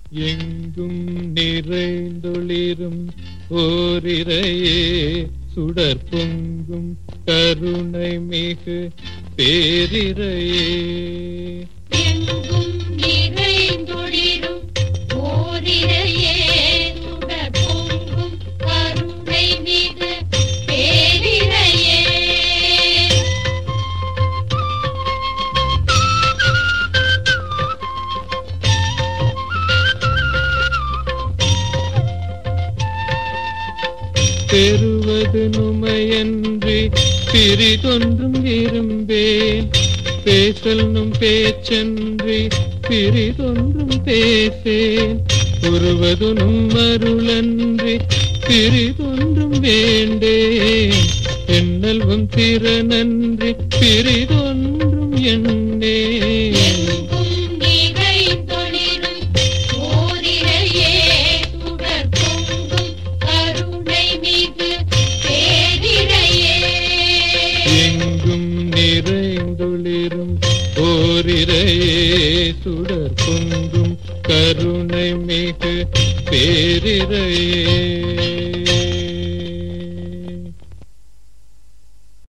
எங்கும் நிறைந்தொளிரும் ஓரிரையே சுடர் பொங்கும் கருணை மிகு பேரிரையே எங்கும் நிறைந்தொளிரும் ஓரிரையே சுடர் பொங்கும் கருணை மிகு பேரிரையே பெறுவது நுமையன்றி பிரிதொன்றும் விரும்பேன் பேசல்னும் பேச்சன்றி பிரிதொன்றும் பேசேன் உருவதுனும் அருளன்றி பிரிதொன்றும் வேண்டேன் எண்ணல்வும் திறனன்றி பிரிதொன்றும் எண்ணேன் எங்கும் நிறைந்தொளிரும் ஓரிரையே சுடர் பொங்கும் கருணை மிகு பேரிரையே எங்கும் நிறைந்துளிரும் ஓரிரையே சுடர் பொங்கும் கருணை மிகு பேரிரையே